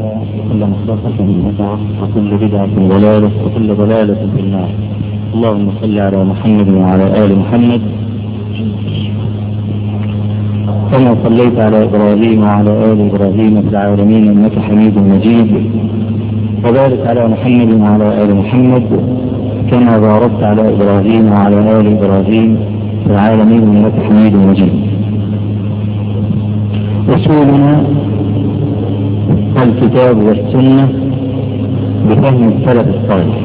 وكل مختصة بدعة وكل بدعة ضلالة وكل ضلالة في النار اللهم صل على محمد وعلى آل محمد كما صليت على إبراهيم وعلى آل إبراهيم في العالمين إنك حميد مجيد وبارك على محمد وعلى آل محمد كما باركت على إبراهيم وعلى آل إبراهيم في العالمين إنك حميد مجيد أصولنا الكتاب والسنة بفهم السلف الصالح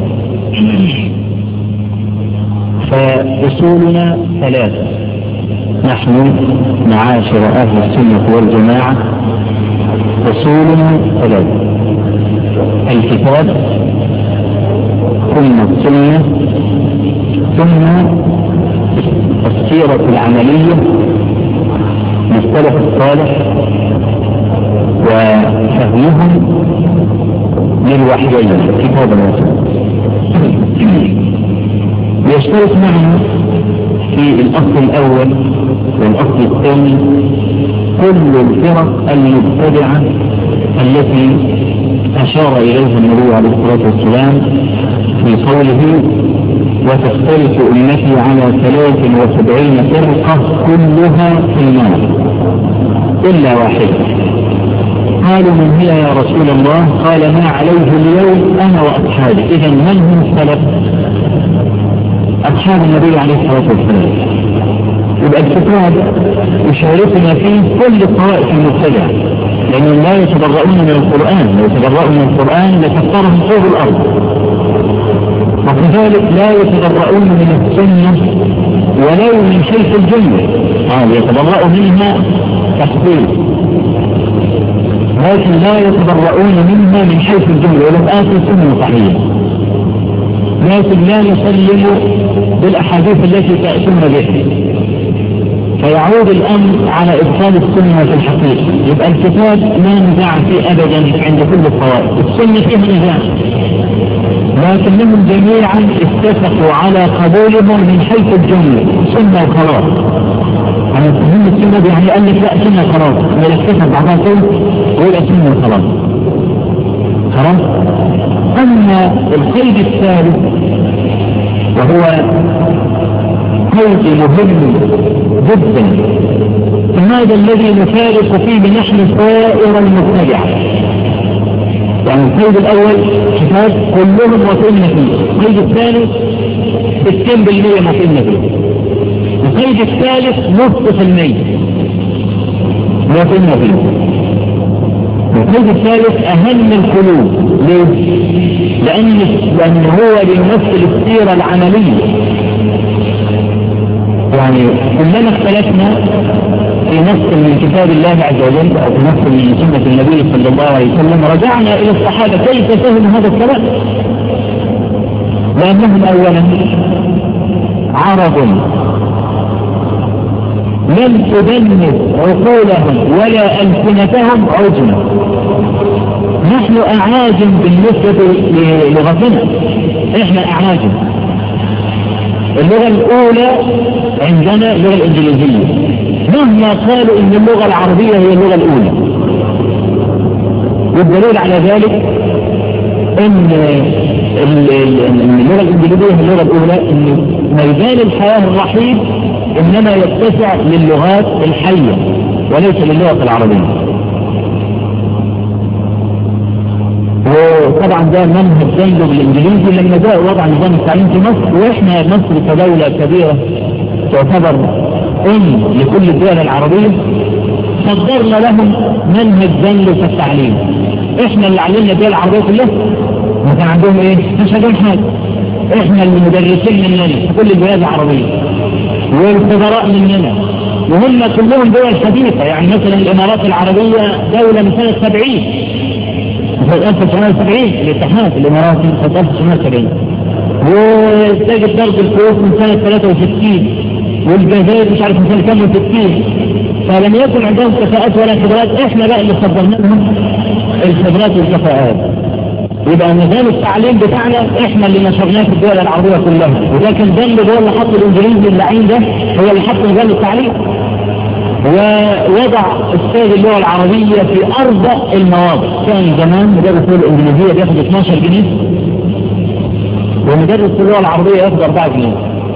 فأصولنا ثلاثة نحن معاشر أهل السنة والجماعة أصولنا ثلاثة الكتاب ثم السنة ثم السيرة العملية مصطلح الصالح وفهمهم للوحيين كتابا وسنة يشترك معنا في الأصل الأول والأصل الثاني كل الفرق المبتدعة التي أشار إليها النبي عليه الصلاة والسلام في قوله وتختلف أمتي على ثلاث وسبعين فرقة كلها في النار إلا واحدة قالوا من هي يا رسول الله قال ما عليه اليوم أنا وأصحابي إذا من هم السلف أصحاب النبي عليه الصلاة والسلام يبقى الكتاب يشاركنا فيه كل الطوائف المبتدعة لأنهم لا يتبرؤون من القرآن لو يتبرؤوا من القرآن لكفرهم طول الأرض وكذلك لا يتبرؤون من السنة ولو من حيث الجملة قال يتبرأ منها تخفيف لكن لا يتبرؤون منها من حيث الجملة ولو آتوا سنة صحيحة لكن لا يسلم بالأحاديث التي تأتون بها فيعود الأمر على إبطال السنة في الحقيقة يبقى الكتاب لا نزاع فيه أبدا عند كل الطوائف السنة فيها نزاع لكنهم جميعا اتفقوا على قبولهم من حيث الجملة سنة وخلاص أنا فهم السنة يعني قال لك لا سنة خلاص ولا اتفق بعضها كل ويبقى سنة وخلاص خلاص أما القيد الثالث وهو قيد مهم جدا فهذا الذي نفارق فيه نحن سائر المبتدعة يعني القيد الأول كتاب كلهم وصلنا فيه القيد الثاني 60% وصلنا فيه القيد الثالث نصف في المية وصلنا فيه القيد الثالث أهم القلوب ليه؟ لأن لأن هو بيمثل السيرة العملية يعني كلما اختلفنا في نص من كتاب الله عز وجل أو في نص من سنة النبي صلى الله عليه وسلم رجعنا إلى الصحابة كيف فهموا هذا الكلام لأنهم أولا عرب لم تدنس عقولهم ولا ألسنتهم عجمة نحن أعاجم بالنسبة للغتنا إحنا أعاجم اللغة الأولى عندنا اللغة الإنجليزية مهما قالوا إن اللغة العربية هي اللغة الأولى والدليل على ذلك إن اللغة الإنجليزية هي اللغة الأولى إن ميدان الحياة الرحيم إنما يتسع للغات الحية وليس للغة العربية وطبعا ده منهج جنبه بالانجليزي لما جاء وضع نظام التعليم في مصر واحنا مصر كدولة كبيرة تعتبر ام لكل الدول العربية صدرنا لهم منهج جنبه في التعليم احنا اللي علمنا الدول العربية كلها ما كان عندهم ايه؟ مش عندهم حاجة احنا اللي مدرسين مننا في كل البلاد العربية والخبراء مننا وهم كلهم دول حديثة يعني مثلا الامارات العربية دولة من سنة 70 سنة 1970 الاتحاد الاماراتي سنة 1970 وتجد ضرب الكويت من سنة 63 والجزائر مش عارف من سنة كام 60 فلم يكن عندهم كفاءات ولا خبرات احنا بقى اللي صدرنا لهم الخبرات والكفاءات يبقى نظام التعليم بتاعنا احنا اللي نشرناه في الدول العربية كلها ولكن ده اللي هو اللي حط الانجليزي اللعين ده هو اللي حط نظام التعليم ووضع استاذ اللغة العربية في أرض المواضع كان زمان مدرس اللغة الإنجليزية بياخد 12 جنيه ومدرس اللغة العربية ياخد 4 جنيه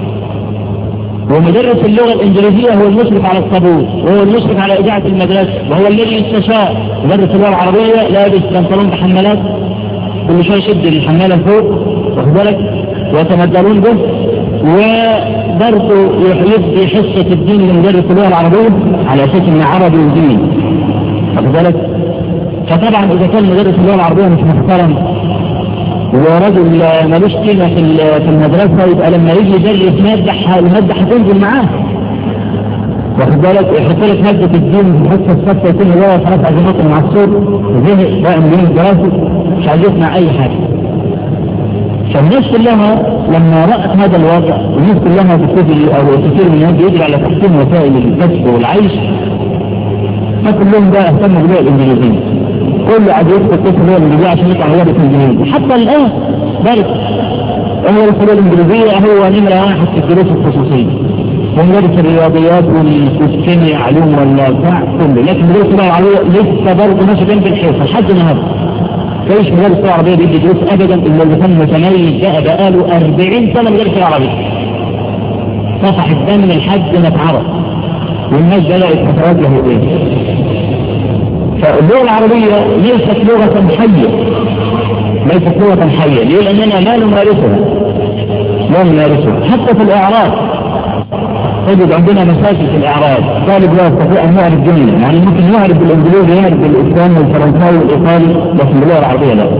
ومدرس اللغة الإنجليزية هو المشرف على الطابور وهو المشرف على إذاعة المدرسة وهو الذي يستشاء مدرس اللغة العربية لابس بنطلون بحمالات كل شوية يشد الحمالة فوق واخد بالك ويتمدلون به وبرضه يدي حصة الدين لمدرس اللغة العربية على أساس إنه عربي ودين واخد بالك فطبعا إذا كان مدرس اللغة العربية مش محترم ورجل ملوش قيمة في المدرسة يبقى لما يجي يدرس مادة المادة هتنزل معاه واخد بالك يحط لك مادة الدين في الحصة السادسة يكون هو خلاص عزيمات مع الصوت زهق بقى من الدراسة مش عايز يسمع أي حاجة فالناس كلها لما رأت هذا الوضع والناس كلها بتجري أو كثير من الناس يجري على تحسين وسائل الكسب والعيش فكلهم بقى اهتموا باللغة الإنجليزية كل عاد يدخل كيف اللغة الإنجليزية عشان يطلع لغة الإنجليزية حتى الآن ذلك هو اللغة الإنجليزية هو نمرة واحد في الدروس الخصوصية ومدرس الرياضيات والكيمياء علوم ولا بتاع كله لكن مدرس اللغة العربية لسه برضه ماشي جنب الحيط لحد النهارده فايش مدرس اللغة العربية بيدي دروس أبدا إلا اللي كان متميز ده بقاله 40 سنة مدرس اللغة العربية صفح الدم لحد ما اتعرف والناس بدأت فترات يهودية فاللغة العربية ليست لغة حية ليست لغة حية ليه لأننا لا نمارسها لا نمارسها حتى في الإعراب تجد عندنا مشاكل في الإعراب طالب لا يستطيع أن يعرف جملة يعني ممكن يعرف بالإنجليزي يعرف بالإسلامي والفرنساوي والإيطالي لكن باللغة العربية لا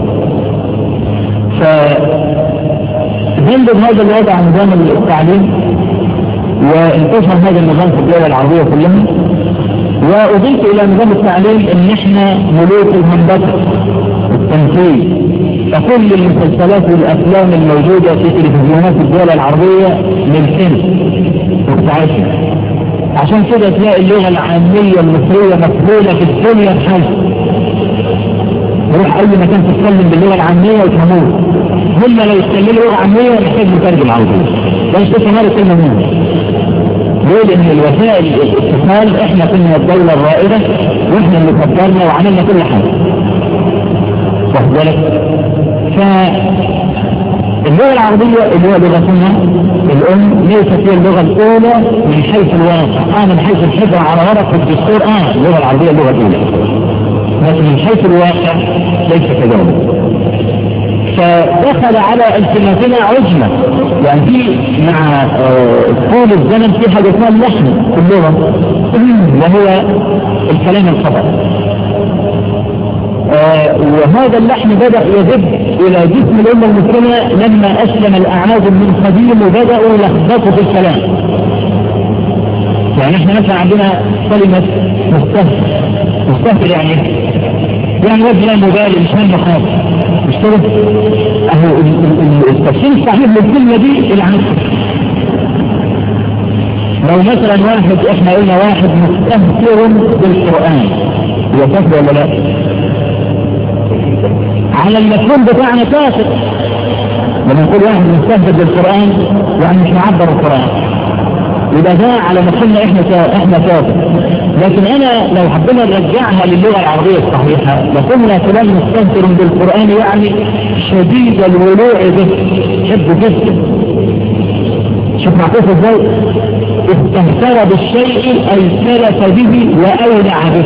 ف جنب هذا الوضع نظام التعليم وانتشر هذا النظام في الدول العربية كلها وأضيف إلى نظام التعليم أن احنا ملوك الهندسة التمثيل فكل المسلسلات والأفلام الموجودة في تلفزيونات الدول العربية للحلم والتعايشة عشان كده تلاقي اللغة العامية المصرية مقبولة في الدنيا بحالها روح أي مكان تتكلم باللغة العامية وتفهموه هم لو يتكلموا لغة عامية محتاج مترجم على طول بس تفهموا كلمة منهم ليه لأن الوسائل الاتصال احنا كنا الدولة الرائدة واحنا اللي فكرنا وعملنا كل حاجة واخد بالك فاللغة العربية اللي هي لغتنا الأم ليست هي اللغة الأولى من حيث الواقع آه من حيث الحفظ على ورق في الدستور آه اللغة العربية اللغة الأولى لكن من حيث الواقع ليس كذلك فدخل على التماسنا عجمة يعني في مع طول الزمن في حاجة اسمها اللحن في اللغة وهو الكلام الخطأ آه وهذا اللحن بدأ يذب إلى جسم الأمة المسلمة لما أسلم الأعاجم من قديم وبدأوا يلخبطوا في الكلام يعني احنا مثلا عندنا كلمة مستهتر مستهتر يعني يعني وجه مبالي مش هم خاص مش كده؟ اهو التفسير الصحيح للكلمة دي العنف لو مثلا واحد احنا قلنا واحد مستهتر بالقرآن هو كافر ولا لا؟ على المفهوم بتاعنا كافر لما نقول واحد مستهتر بالقرآن يعني مش معبر القرآن يبقى ده على مفهومنا احنا احنا كافر لكن انا لو حبينا نرجعها للغه العربيه الصحيحه لقلنا فلان مستهتر بالقران يعني شديد الولوع به حبه جدا شوف معطوف ازاي استهتر بالشيء اي سلف به واولع به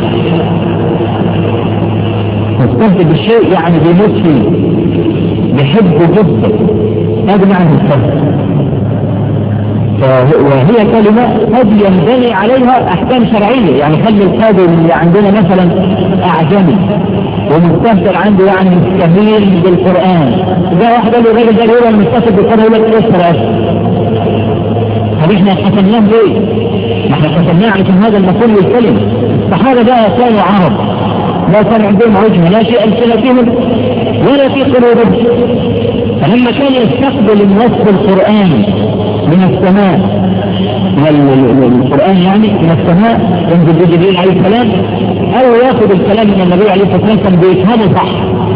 مستهتر بالشيء يعني بيموت فيه بيحبه جدا هذا معنى مستهتر وهي كلمة قد ينبني عليها أحكام شرعية يعني خلي القاضي اللي عندنا مثلا أعجمي ومستهتر عنده يعني مستهيل بالقرآن ده واحد قال له الراجل ده يقول المستهتر بالقرآن يقول لك ايه الصلاة طب احنا حسمناه ليه؟ ما احنا حسمناه علشان هذا المفهوم للكلمة الصحابة بقى كانوا عرب لا كان عندهم عجمة لا في ألسنتهم ولا في قلوبهم فلما كان يستقبل النص القرآني من السماء من القرآن يعني من السماء ينزل جبريل عليه السلام أو ياخذ الكلام من النبي عليه الصلاة والسلام كان بيفهمه صح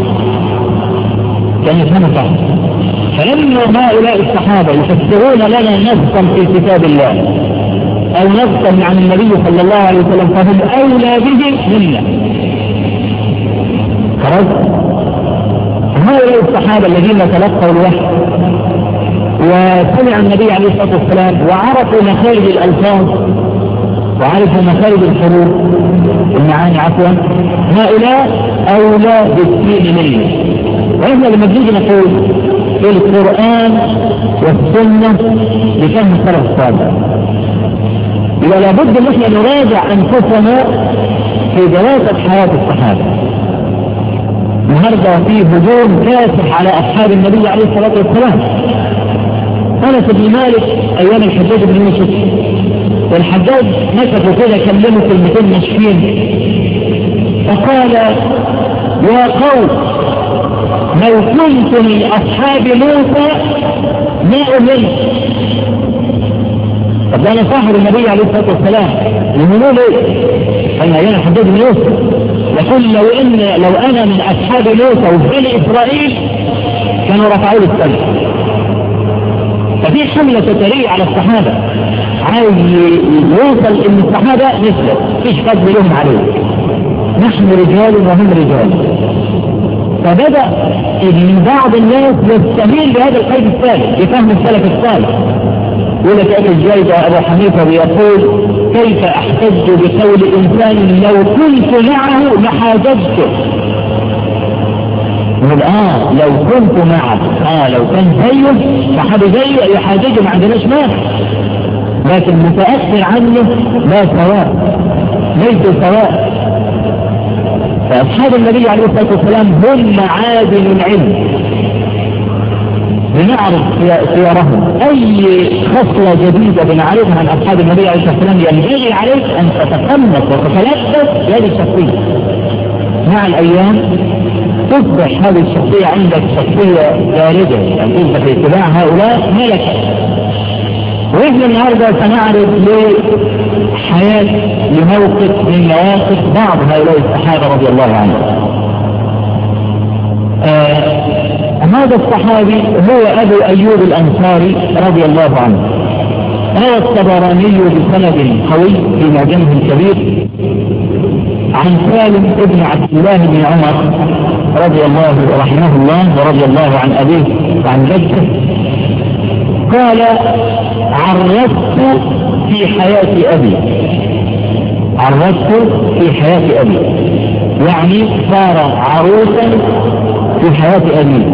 كان يفهمه صح فلما هؤلاء الصحابة يفسرون لنا نصا في كتاب الله او نقلا عن النبي صلى الله عليه وسلم فهم اولى به منا خلاص هؤلاء الصحابه الذين تلقوا الوحي وسمع النبي عليه الصلاه والسلام وعرفوا مخارج الالفاظ وعرفوا مخارج الحروف المعاني عفوا هؤلاء اولى بالدين منه واحنا لما بنيجي نقول القران والسنه بفهم السلف الصالح يبقى لابد ان احنا نراجع انفسنا في دراسه حياه الصحابه النهارده في هجوم كاسح على اصحاب النبي عليه الصلاه والسلام انس بن مالك ايام الحجاج بن يوسف والحجاج مسكوا كده كلموا كلمتين ناشفين فقال يا قوم لو كنت من اصحاب موسى ما امرت طب ده انا صاحب النبي عليه الصلاه والسلام يقولوا ليه؟ قال ايام الحجاج بن يوسف يقول لو ان لو انا من اصحاب موسى وبني اسرائيل كانوا رفعوا لي السلم ففي حملة تتريع على الصحابة عايز يوصل ان الصحابة مثله فيش فضل لهم عليه نحن رجال وهم رجال فبدأ ان بعض الناس يستهين بهذا القيد الثالث بفهم السلف الصالح يقول لك ابي الزيد ابو حنيفه بيقول كيف احتج بقول انسان لو كنت معه لحاججته يقول اه لو كنت معه اه لو كان زيه فحد زيه يحاججه ما عندناش مانع لكن متاخر عنه لا سواء ليس سواء فاصحاب النبي عليه الصلاه والسلام هم معادن العلم بنعرف سيرهم اي خصله جديده بنعرفها عن اصحاب النبي عليه الصلاه والسلام ينبغي عليك ان تتقمص وتتلبس بهذه الشخصيه مع الايام تصبح هذه الشخصيه عندك شخصيه بارده يعني تصبح في اتباع هؤلاء ملكه واحنا النهارده سنعرض لحياه لموقف من مواقف بعض هؤلاء الصحابه رضي الله عنهم. آه هذا الصحابي هو ابو ايوب الانصاري رضي الله عنه. روى الطبراني بسند قوي في معجمه الكبير عن سالم ابن عبد الله بن عمر رضي الله رحمه الله ورضي الله عن ابيه وعن جده قال عرفت في حياة أبي عرفت في حياة أبي يعني صار عروسا في حياة أبي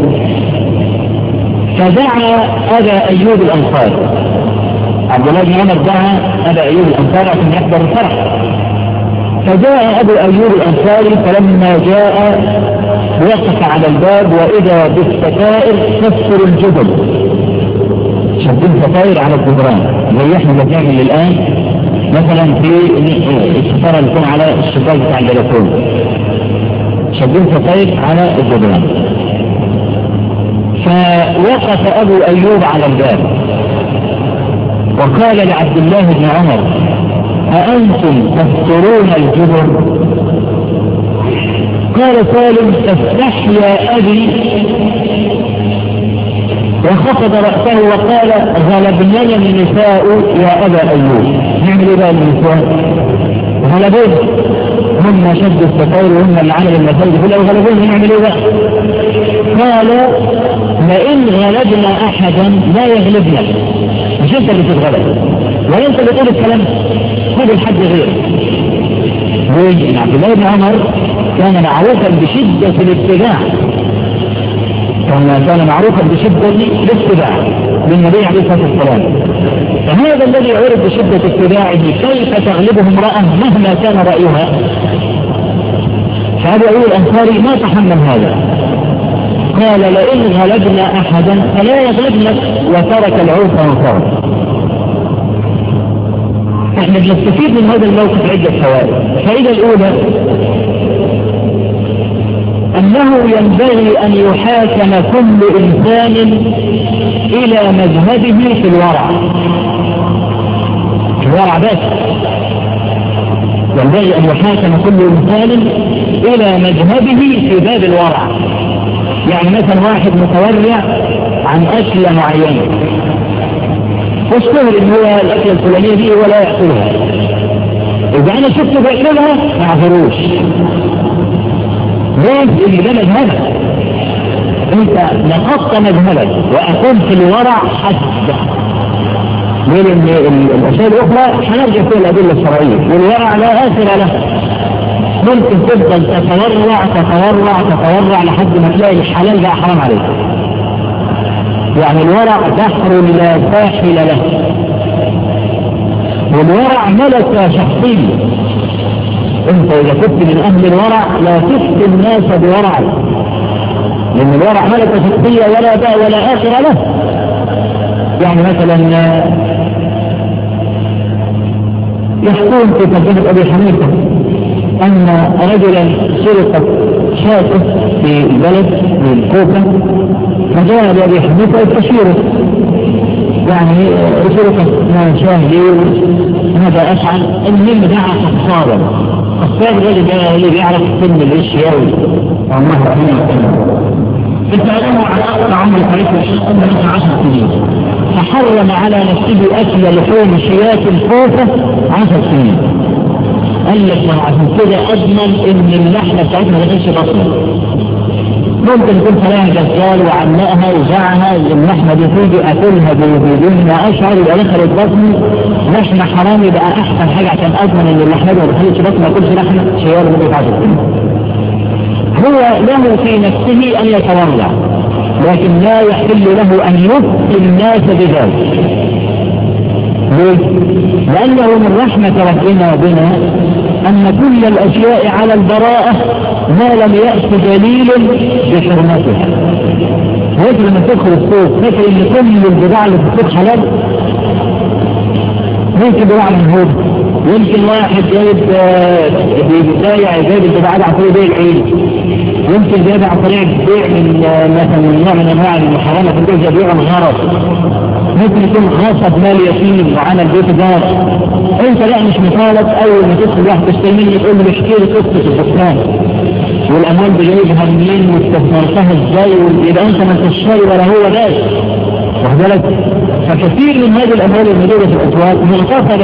فدعا أبا أيوب الأنصاري عبد الله بن عمر دعا أبا أيوب الأنصاري عشان يحضر الفرح فجاء أبو أيوب الأنصاري فلما جاء وقف على الباب وإذا بالستائر تكسر الجبل شادين ستائر على الجدران زي احنا اللي بنعمل الان مثلا في الستاره اللي تكون على الشباك بتاع البلكون شادين ستائر على الجدران فوقف ابو ايوب على الباب وقال لعبد الله بن عمر أأنتم تسترون الجبر قال سالم استحيا أبي وخفض رأسه وقال غلبني النساء يا أبا أيوب نعمل إيه بقى النساء غلبونا هم شد الستائر وهم اللي عمل المساجد كلها وغلبونا نعمل إيه بقى قال لئن غلبنا أحدا لا يغلبنا مش أنت اللي تتغلب ولا أنت اللي تقول الكلام خذ الحد غيره ليه؟ عبد الله بن عمر كان معروفا بشدة الاتباع كان كان معروفا بشدة الاتباع للنبي عليه الصلاة والسلام فهذا الذي عرف بشدة اتباعه كيف تغلبه امرأة مهما كان رأيها فأبو أيوب الأنصاري ما تحمل هذا قال لئن غلبنا أحدا فلا يغلبنا وترك العرف وانصرف احنا بنستفيد من هذا الموقف عدة فوائد الفائدة الأولى أنه ينبغي أن يحاكم كل إنسان إلى مذهبه في الورع في الورع بس ينبغي أن يحاكم كل إنسان إلى مذهبه في باب الورع يعني مثلا واحد متورع عن أكلة معينة واشتهر ان هو الاكله الفلانيه دي ولا ياكلها اذا انا شفته بياكلها ما اعذروش ليه؟ اللي ده مذهبك انت نقضت مذهبك واقمت الورع حسب من الاشياء الاخرى هنرجع فيها الادله الشرعيه والورع لا اخر له ممكن تفضل تتورع تتورع تتورع لحد ما تلاقي الحلال بقى حرام عليك يعني الورع بحر لا ساحل له والورع ملكة شخصية انت اذا كنت من اهل الورع لا تفتي الناس بورعك لان الورع ملكة شخصية ولا باء ولا اخر له يعني مثلا يحكون في ترجمة ابي حنيفة ان رجلا سرقت شاته في البلد في الكوفة فجاء لابي حنيفة يستشيره يعني سرقت ما شاهدي هذا افعل المهم دعا قصابا قصاب الرجل ده اللي بيعرف سن الاشياء والله اتعلموا على اقصى عمر الخليفه من عشر سنين فحرم على نفسه اكل لحوم شيات الكوفه عشر سنين قال لك عشان كده اضمن ان اللحمه بتاعتنا ما تكونش بصل ممكن يكون فلاح جزال وعلقها وزعها اللحمه دي تيجي اكلها بدون ما اشعر يبقى دخلت بطني لحمه حرام يبقى احسن حاجه عشان اضمن ان اللحمه دي ما دخلتش بطني ما اكلش لحمه شيال مده 10 هو له في نفسه ان يتورع لكن لا يحل له ان يفتي الناس بذلك ليه؟ لأنه من رحمة ربنا بنا أن كل الأشياء على البراءة ما لم يأت دليل بحرمتها. هيك لما تدخل السوق فاكر إن كل البضاعة اللي في السوق حلال؟ ممكن بضاعة منهوب يمكن واحد جايب في بداية جايب البضاعة دي عن طريق بيع العيد يمكن جايب عن طريق بيع من مثلا نوع من انواع المحرمة في البيع بيع الغرض ممكن يكون خاصة بمال يتيم وعمل بيت دار انت لا مش مطالب اول ما تدخل واحد تشتري مني تقول له احكي لي قصة البستان والاموال بجايبها منين واستثمرتها ازاي يبقى انت ما انتش شاري ولا هو داش واخد بالك فكثير من هذه الاموال الموجودة في الاسواق منقصبة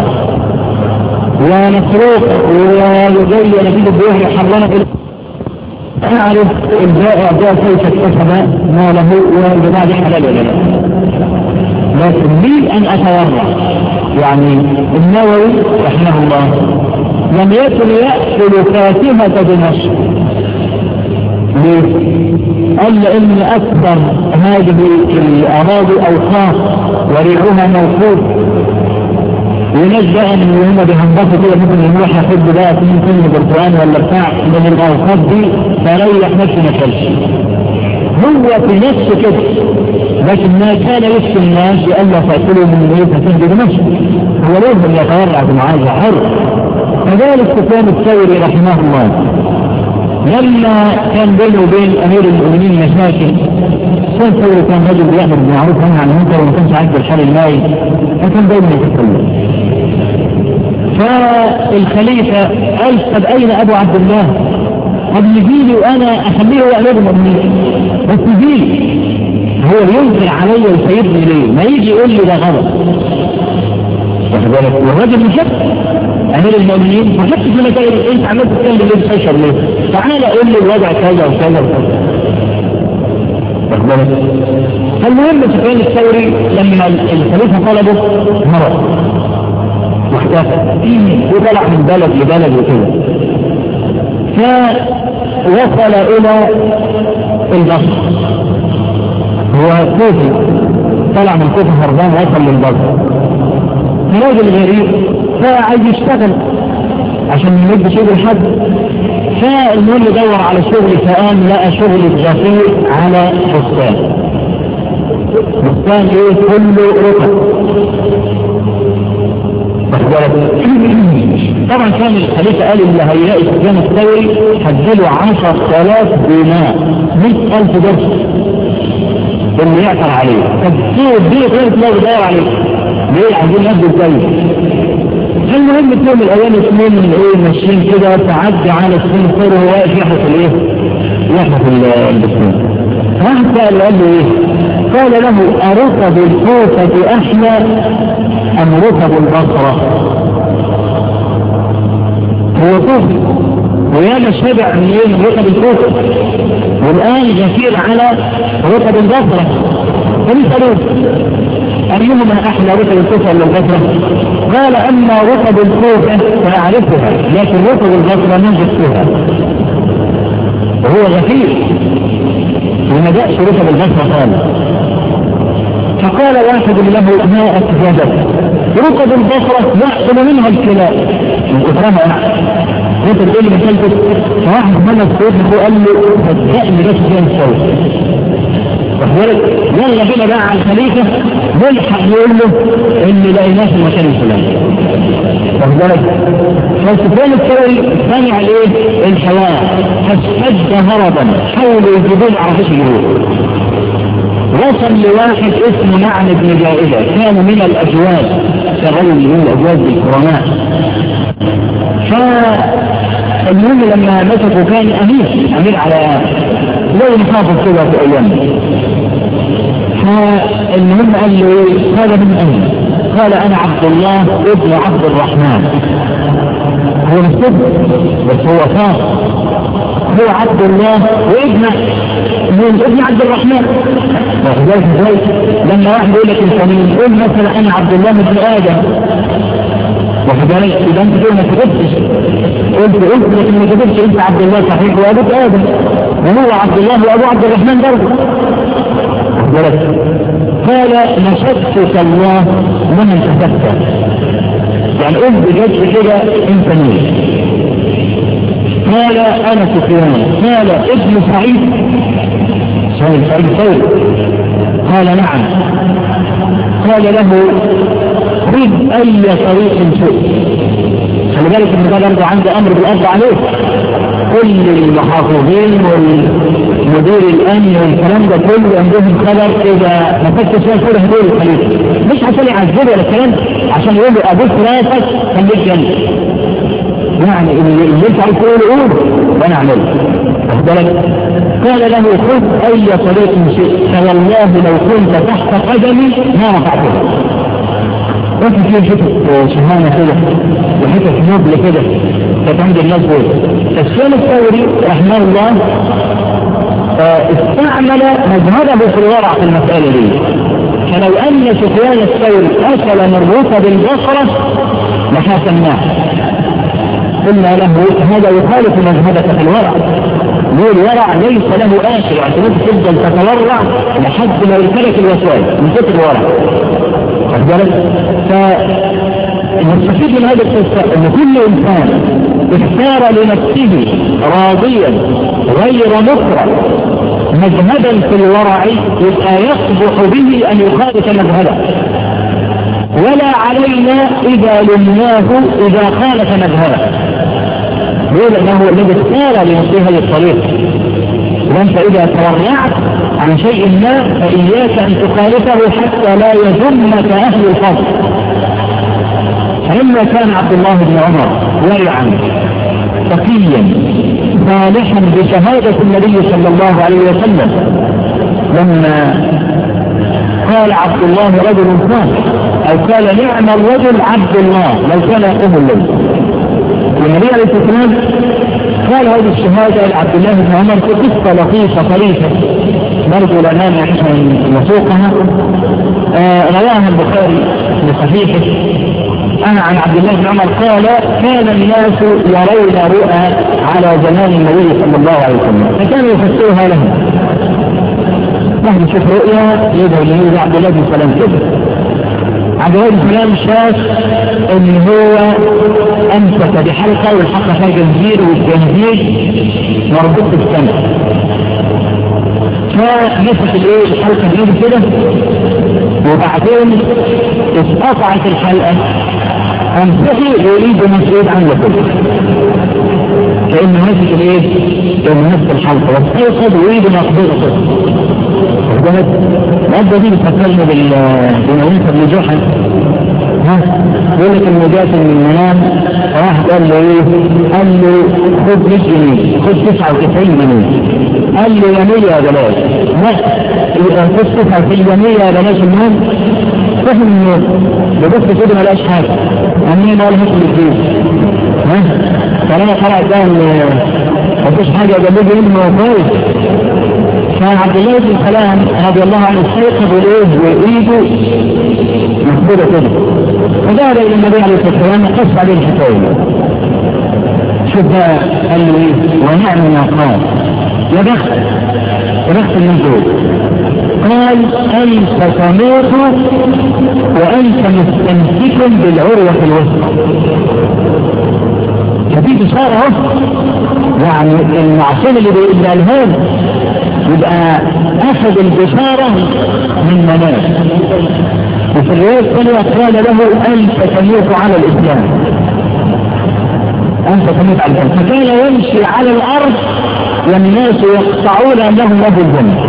ومسروق ويزين نتيجة بيهر حرمنا في اعرف البائع ده كيف اكتسب ماله والبضاعة دي حلال ولا لا لكن لي ان اتورع يعني النووي رحمه الله لم يكن يأكل فاكهة دمشق ليه؟ قال لان اكثر هذه الاراضي اوقاف وريعها موقوف وناس بقى من اللي هم بيهنبطوا كده ممكن يروح ياخد بقى اثنين كل برتقال ولا بتاع من الاوقات دي فريح نفسه ما كلش هو في نفسه كده لكن ما كان يفتي الناس لئلا تاكلوا من ايه فتهدي بنفسه هو لازم يتورع بمعاذ حر كذلك سفيان الثوري رحمه الله لما كان بينه وبين امير المؤمنين مشاكل سفيان الثوري كان رجل بيامر بالمعروف عنه عن المنكر وما كانش عاجبه الحال المائي فكان دايما يتكلم فالخليفه قال طب اين ابو عبد الله؟ طب يجي لي وانا اخليه هو امير المؤمنين بس يجي لي هو ينكر علي ويسيبني ليه؟ ما يجي يقول لي ده غلط واخد بالك والراجل مشك امير المؤمنين ما شفتش لما كان انت عملت تتكلم ليه بتشر ليه؟ تعالى قول لي الوضع كذا وكذا وكذا واخد بالك؟ فالمهم سفيان الثوري لما الخليفه طلبه مرض واختفى وطلع من بلد لبلد وكده فوصل الى البصره هو كوفي طلع من كوفي هربان وصل للبصره راجل غريب فعايز يشتغل عشان يمد شغل حد فالمهم يدور على شغل فقام لقى شغل غفير على بستان بستان ايه كله رطب طبعا كان الخليفه قال اللي هيلاقي سفيان الثوري هديله 10000 دينار 100000 درهم اللي يعثر عليه طب سوق الدين غير تلاقي يدور عليه ليه عايزين ياخدوا كويس المهم في يوم من الايام اثنين من ايه ماشيين كده تعدي على سفيان الثوري وهو واقف يحرس الايه؟ يحرس البستان واحد سأل قال له ايه؟ قال له أرقب الكوفة أحلى أم ركب البصرة هو كفر وياما شبع من ايه من ركب الكفر والآن غفير على ركب البصرة فنسألوه أيهما أحلى ركب الكفر ولا البصرة؟ قال أما ركب الكوفة فأعرفها لكن ركب البصرة ما جدتها وهو غفير وما جاءش ركب البصرة خالص فقال واحد له ما أكذبك ركب البصرة يأكل منها الكلاب من كثرها يعني انت تقول لي مثال فواحد من الصوت قال له صدقني بس زي الصوت واخبرك يلا بينا بقى على الخليفه نلحق يقول له ان لقيناه في المكان الفلاني واخبرك فسفيان الثوري سمع الايه؟ الحوار فاشتد هربا حاولوا يجيبون عرفيه اليهود وصل لواحد اسمه نعم بن جائزة كان من الأجواز كرجل من الأجواز الكرماء فالمهم لما مسكوا كان أمير أمير على زي محافظ كده في أيامه فالمهم قال له هذا من أين؟ قال أنا عبد الله ابن عبد الرحمن هو مش بس هو صار هو عبد الله وابن من ابن عبد الرحمن واخد ازاي؟ لما واحد يقول لك انت مين؟ قول مثلا انا عبد الله بن ادم واخد بالك يبقى انت كده ما كتبتش قلت قلت لكن ما كتبتش انت عبد الله صحيح وابوك ادم وهو عبد الله وابو عبد الرحمن برضه واخد بالك قال نشدتك الله لمن كتبت يعني قلت بجد كده انت مين قال انا سفيان قال ابن سعيد سعيد سعيد سعيد قال نعم قال له خذ اي طريق شئت خلي بالك ان ده برضه عنده امر بالارض عليه كل المحافظين والمدير الامن والكلام ده كله عندهم خبر اذا ما فتش فيها كل هدول الخليفه مش عشان يعذبه ولا الكلام عشان يقول له ابوس راسك خليك جنبي يعني اللي انت عايز تقوله قول وانا اعمله واخد بالك قال له خذ اي طريق شئت فوالله لو كنت تحت قدمي ما رفعتها وانت في حته شهامه كده وحته نبل كده كانت عند الناس دول السفيان الثوري رحمه الله استعمل مذهبه في الورع في المسألة دي فلو أن سفيان الثوري أكل من ركب البصرة لحاسمناه قلنا له هذا يخالف مذهبك في الورع ليه الورع ليس له آخر يعني ممكن تفضل تتورع لحد ما يرتلك الوسواس من كتر الورع واخد بالك؟ فنستفيد من هذه القصة أن كل إنسان اختار لنفسه راضيا غير مكره مذهبا في الورع يبقى يصبح به أن يخالف مذهبه ولا علينا إذا لمناه إذا خالف مذهبه ليه لأنه هو الذي اختار لنفسه هذه الطريقة وأنت إذا تورعت عن شيء ما فإياك أن تخالفه حتى لا يذمك أهل الفضل فلما كان عبد الله بن عمر ورعا تقيا صالحا بشهادة النبي صلى الله عليه وسلم لما قال عبد الله رجل صالح او قال نعم الرجل عبد الله لو كان يقوم الليل والنبي عليه الصلاه والسلام قال هذه الشهاده لعبد الله بن عمر في قصه لطيفه طريفه نرجو الامام عشان نسوقها آه رواها البخاري في صحيحه انا عن عبد الله بن عمر قال كان الناس يرون رؤى على زمان النبي صلى الله عليه وسلم فكانوا يفسروها لهم واحد يشوف رؤيا يدعو النبي عبد الله بن سلام كده عبد الله بن سلام شاف ان هو امسك بحلقه والحلقه فيها جنزير والجنزير مربوط بالسماء فمسك الايه الحلقه بايده كده وبعدين اتقطعت الحلقه امسكي يريد مسعود عنه كله كانه ماسك الايه؟ كانه ماسك الحلقه واستيقظ ويريد مقبوضه كده وجدت الأبدة دي بتفكرني بالمولين بن جحا ها يقول لك انه جات من المنام راح قال له ايه؟ قال له خد 100 جنيه خد 99 جنيه قال له يا 100 يا بلاش لا يبقى خد 99 يا 100 يا بلاش المهم فهم انه ببص كده ما لقاش حاجه امين ولا هيك بالدين ها طالما طلع ده ما فيش حاجه جنبه انه كويس فعبد الله بن سلام رضي الله عنه استيقظ وايه وايده مقبوله كده فذهب الى النبي عليه الصلاه والسلام وقص عليه الحكايه شوف بقى قال له ايه ونعم ما قال يا بخت يا بخت من دول قال انت تموت وانت مستمسك بالعروه الوسطى فدي بشارة اهو يعني المعصوم اللي بيقولها الهام يبقى اخذ البشارة من منام وفي الرواية الثانية قال له انت تموت على الاسلام انت تموت على الاسلام فكان يمشي على الارض والناس يقطعون انهم له الجنة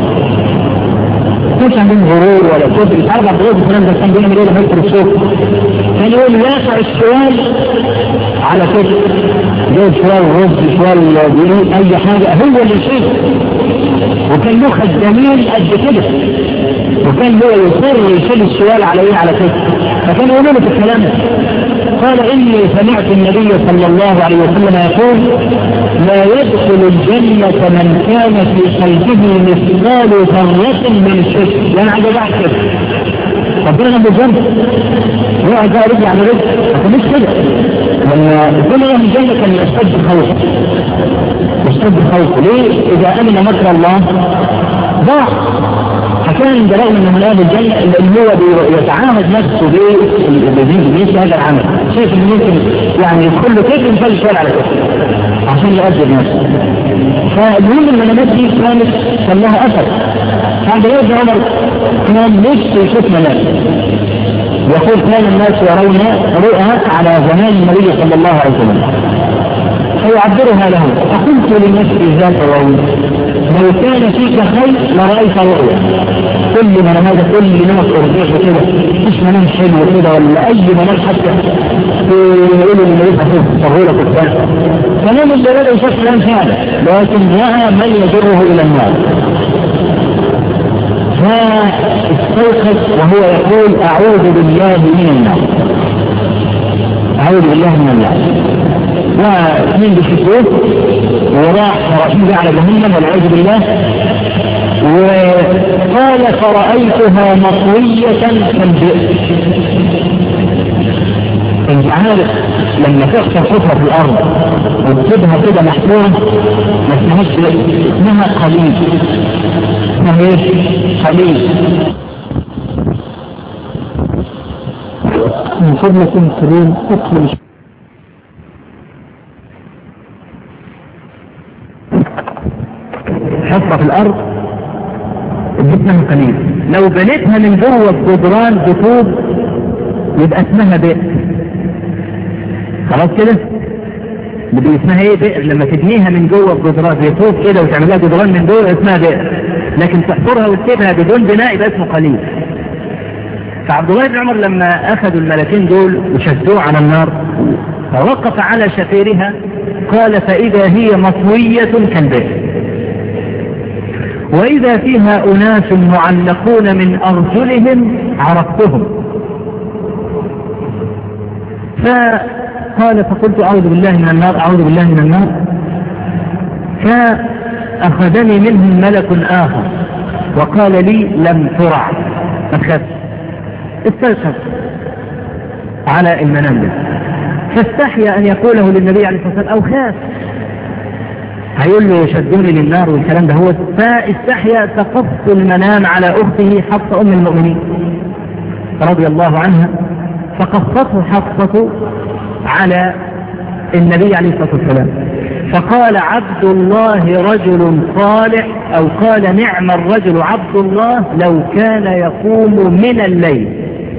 مش عندهم غرور ولا كبر مش عارف عبد الله بن ده كان بيعمل ايه لما يدخل السوق كان يقول يقع السؤال على كده جايب شوال رز شوال بيقول اي حاجه هو اللي يشيل وكان له خدامين قد كده وكان هو يصر يشيل السؤال على ايه على كده فكان يقول له في الكلام قال اني سمعت النبي صلى الله عليه وسلم يقول لا يدخل الجنة من كان في قلبه مثقال ذرة من الشرك يعني عايز بعد كده ربنا جنب الجنة يقعد بقى رجع على رجع لكن مش كده لما كل يوم الجنة كان يشتد خوفه يشتد خوفه ليه؟ إذا أمن مكر الله ضاع فكان برغم انه من اهل الجنه اللي هو يتعاهد نفسه بمثل هذا العمل شايف انه ممكن يعني يدخل له كيف ينفل شوال على كيف عشان يؤدب نفسه فالمهم المنامات دي كانت كان لها اثر عند ابن عمر كان نفسه يشوف منام يقول كان الناس يرون رؤى على زمان النبي صلى الله عليه وسلم فيعبرها له فقلت لنفسي ذات يوم لو كان فيك خير لرأيت رؤيا كل ما هذا كل نوع ترجيح كده مش منام حلو كده ولا اي منام حتى يقولوا ان يبقى فيه سهولة وبتاع فنام اللي بدا يشوف منام فعلا لكن رأى من يجره الى النار فاستيقظ وهو يقول اعوذ بالله من النار اعوذ بالله من النار واثنين بيشوفوه وراح رشيد على جهنم والعياذ بالله وقال فرأيتها مطوية كالبئر انت عارف لما تخسر حفرة في الارض وتسيبها كده محفورة ما اسمهاش اسمها قليل اسمها ايه؟ قليل من فضلكم كريم اطلب حفرة في الارض ادتنا قليل لو بنيتها من جوه الجدران بطوب يبقى اسمها بئر خلاص كده بدي اسمها ايه بئر لما تبنيها من جوه الجدران زي طوب كده وتعملها جدران من جوه اسمها بئر لكن تحفرها وتسيبها بدون بناء يبقى اسمه قليل فعبد الله بن عمر لما اخذوا الملكين دول وشدوه على النار فوقف على شفيرها قال فاذا هي مطوية كالبئر وإذا فيها أناس معلقون من أرجلهم عرفتهم فقال فقلت أعوذ بالله من النار أعوذ بالله من النار فأخذني منهم ملك آخر وقال لي لم ترع ما تخافش استيقظ على المنام ده فاستحيا أن يقوله للنبي عليه الصلاة والسلام أو خاف هيقول له شدوني للنار والكلام ده هو فاستحيا تقص المنام على اخته حفصه ام المؤمنين رضي الله عنها فقصته حفصه على النبي عليه الصلاه والسلام فقال عبد الله رجل صالح او قال نعم الرجل عبد الله لو كان يقوم من الليل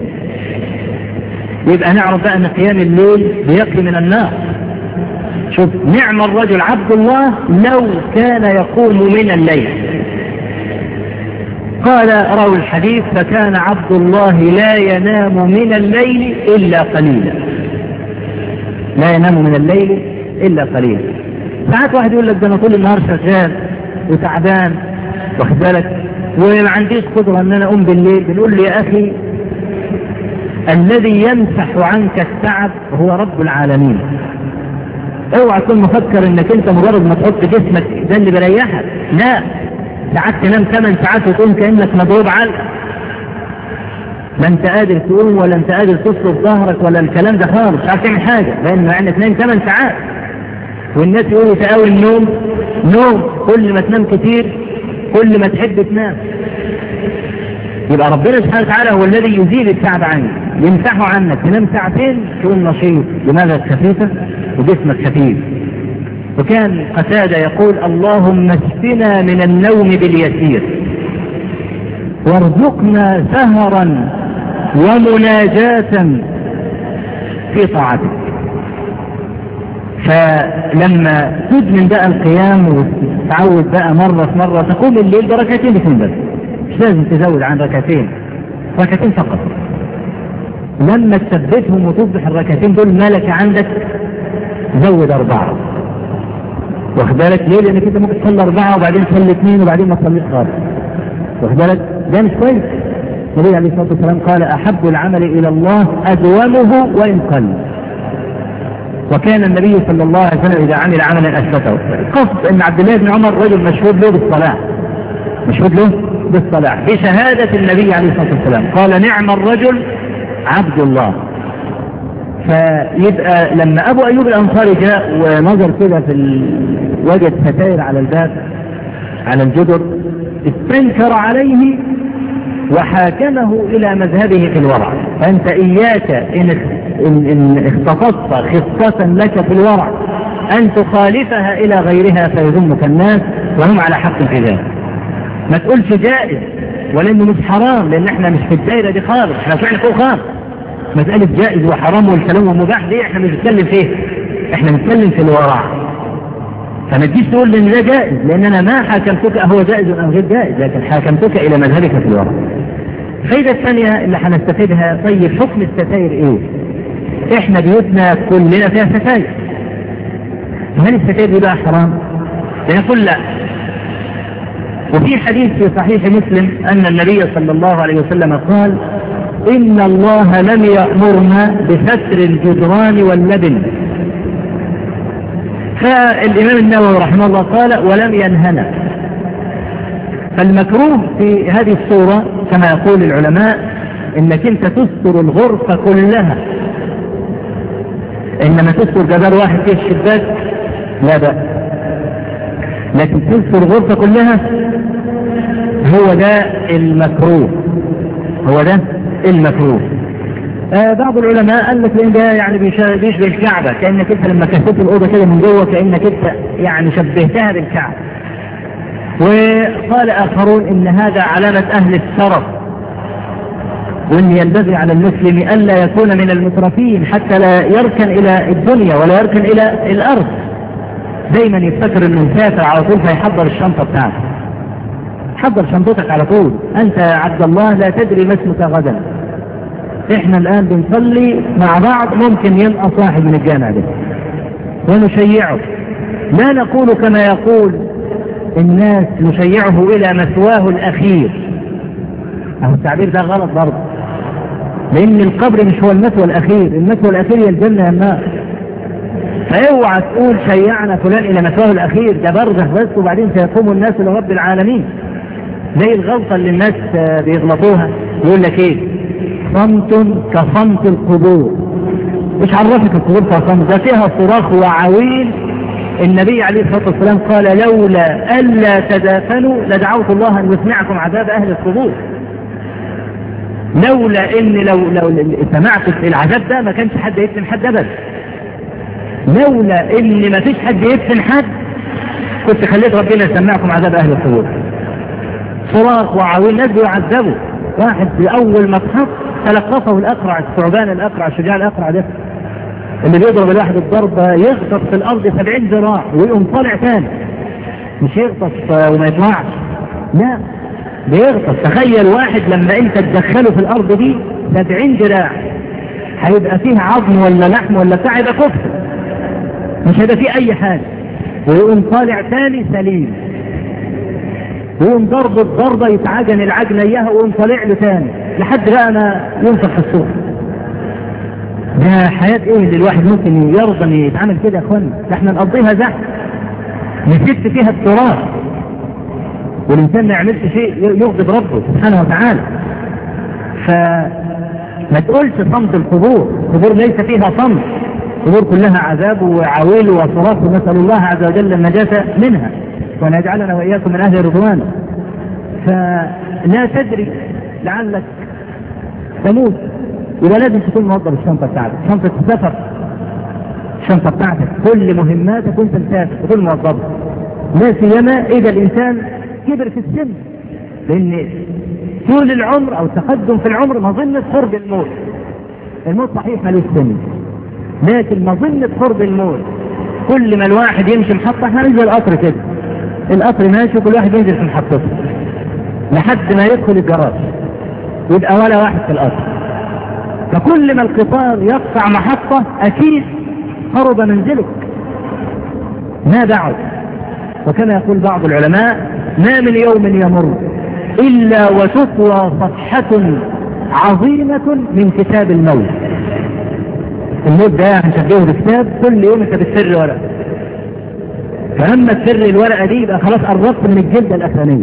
يبقى نعرف بقى ان قيام الليل بيقي من النار شوف نعم الرجل عبد الله لو كان يقوم من الليل قال راوي الحديث فكان عبد الله لا ينام من الليل إلا قليلا لا ينام من الليل إلا قليلا ساعات واحد يقول لك ده أنا طول النهار شغال وتعبان واخد بالك وما عنديش قدرة ان انا اقوم بالليل بنقول له يا اخي الذي يمسح عنك التعب هو رب العالمين اوعى تكون مفكر انك انت مجرد ما تحط جسمك ده اللي بيريحك لا ساعات تنام ثمان ساعات وتقوم كانك مضروب علقه لا انت قادر تقوم ولا انت قادر تصرف ظهرك ولا الكلام ده خالص مش عارف تعمل حاجه لانه يعني تنام ثمان ساعات والناس يقولوا تقاوي النوم نوم كل ما تنام كتير كل ما تحب تنام يبقى ربنا سبحانه وتعالى هو الذي يزيل التعب عنك يمسحه عنك تنام ساعتين تكون نشيط دماغك خفيفه وجسمك خفيف وكان قتادة يقول اللهم اسقنا من النوم باليسير وارزقنا سهرا ومناجاة في طاعتك فلما تدمن بقى القيام وتتعود بقى مرة في مرة تقوم الليل بركعتين اثنين بس مش لازم تزود عن ركعتين ركعتين فقط لما تثبتهم وتصبح الركعتين دول ملكة عندك زود أربعة واخد بالك ليه؟ لأنك أنت ممكن تصلي أربعة وبعدين تصلي اثنين وبعدين ما تصليش خالص واخد بالك؟ ده مش كويس النبي عليه الصلاة والسلام قال أحب العمل إلى الله أدومه وإن قل وكان النبي صلى الله عليه وسلم إذا عمل عملا أثبته قصد أن عبد الله بن عمر رجل مشهود له بالصلاة مشهود له بالصلاة بشهادة النبي عليه الصلاة والسلام قال نعم الرجل عبد الله فيبقى لما ابو ايوب الانصاري جاء ونظر كده في ال... وجد ستائر على الباب على الجدر استنكر عليه وحاكمه الى مذهبه في الورع فانت اياك ان ان, إن اختصصت خصة لك في الورع ان تخالفها الى غيرها فيذمك الناس وهم على حق في ذلك ما تقولش جائز ولانه مش حرام لان احنا مش في الدائره دي خالص احنا طلعنا فوق خالص مسألة جائز وحرام والكلام ومباح دي احنا مش بنتكلم فيه احنا بنتكلم في الورع فما تجيش تقول ان ده جائز لان انا ما حاكمتك هو جائز ام غير جائز لكن حاكمتك الى مذهبك في الورع الفائدة الثانية اللي هنستفيدها طيب حكم الستاير ايه احنا بيوتنا كلنا فيها ستاير هل الستاير دي بقى حرام نقول لا وفي حديث في صحيح مسلم ان النبي صلى الله عليه وسلم قال إن الله لم يأمرنا بستر الجدران واللبن فالإمام النووي رحمه الله قال ولم ينهنا فالمكروه في هذه الصورة كما يقول العلماء انك انت تستر الغرفة كلها انما تستر جدار واحد في الشباك لا بأس لكن تستر الغرفة كلها هو ده المكروه هو ده المكروه آه بعض العلماء قال لك لان ده يعني بيشبه الكعبة كأنك انت لما كسبت الأوضة كده من جوه كأنك انت يعني شبهتها بالكعبة وقال آخرون ان هذا علامة أهل الشرف وان ينبغي على المسلم ألا يكون من المترفين حتى لا يركن إلى الدنيا ولا يركن إلى الأرض دايما يفتكر انه مسافر على طول فيحضر الشنطة بتاعته حضر شنطتك على طول انت يا عبد الله لا تدري ما اسمك غدا احنا الان بنصلي مع بعض ممكن ينقص واحد من الجامع ده ونشيعه لا نقول كما يقول الناس نشيعه الى مثواه الاخير اهو التعبير ده غلط برضه لان القبر مش هو المثوى الاخير المثوى الاخير هي الجنه يا النار فاوعى تقول شيعنا فلان الى مثواه الاخير ده برزخ بس وبعدين سيقوم الناس لرب العالمين زي الغلطة اللي الناس بيغلطوها يقول لك ايه صمت كصمت القبور مش عرفك القبور فيها صمت ده فيها صراخ وعويل النبي عليه الصلاة والسلام قال لولا ألا تدافنوا لدعوت الله أن يسمعكم عذاب أهل القبور لولا ان لو لو سمعت العذاب ده ما كانش حد يدفن حد ابدا لولا ان ما فيش حد يدفن حد كنت خليت ربنا يسمعكم عذاب اهل القبور صراخ وعويل ناس بيعذبوا واحد في اول ما اتحط تلقفه الاقرع الثعبان الاقرع الشجاع الاقرع ده اللي بيضرب الواحد الضربة يغطس في الارض 70 ذراع ويقوم طالع تاني مش يغطس وما يطلعش لا بيغطس تخيل واحد لما انت تدخله في الارض دي 70 ذراع هيبقى فيه عظم ولا لحم ولا بتاع يبقى كفر مش هيبقى فيه اي حاجة ويقوم طالع تاني سليم ويقوم ضرب الضربة يتعجن العجنة اياها ويقوم طالع له تاني لحد بقى ما ينفخ في الصوت ده حياة ايه اللي الواحد ممكن يرضى ان يتعامل كده يا اخوانا ده احنا نقضيها زحف نسيت فيها التراث والانسان ما يعملش شيء يغضب ربه سبحانه وتعالى فما تقولش صمت القبور القبور ليس فيها صمت القبور كلها عذاب وعويل وصراخ ونسأل الله عز وجل النجاة منها وأن يجعلنا وإياكم من أهل رضوانه فلا تدري لعلك تموت يبقى لازم تكون موظف الشنطة بتاعتك شنطة السفر الشنطة بتاعتك كل مهماتك وانت مسافر تكون موظفة لا سيما إذا الإنسان كبر في السن لأن طول العمر أو التقدم في العمر مظنة قرب الموت الموت صحيح ملوش سن لكن مظنة قرب الموت كل ما الواحد يمشي محطة احنا ننزل القطر كده القطر ماشي وكل واحد ينزل في محطته لحد ما يدخل الجراج يبقى ولا واحد في القطر فكل ما القطار يقطع محطة أكيد قرب منزلك ما بعد وكما يقول بعض العلماء ما من يوم يمر إلا وتطوى صفحة عظيمة من كتاب الموت الموت ده هنشبهه بكتاب كل يوم انت بتسر ورقة فلما تسر الورقة دي يبقى خلاص قربت من الجلدة الأخرانية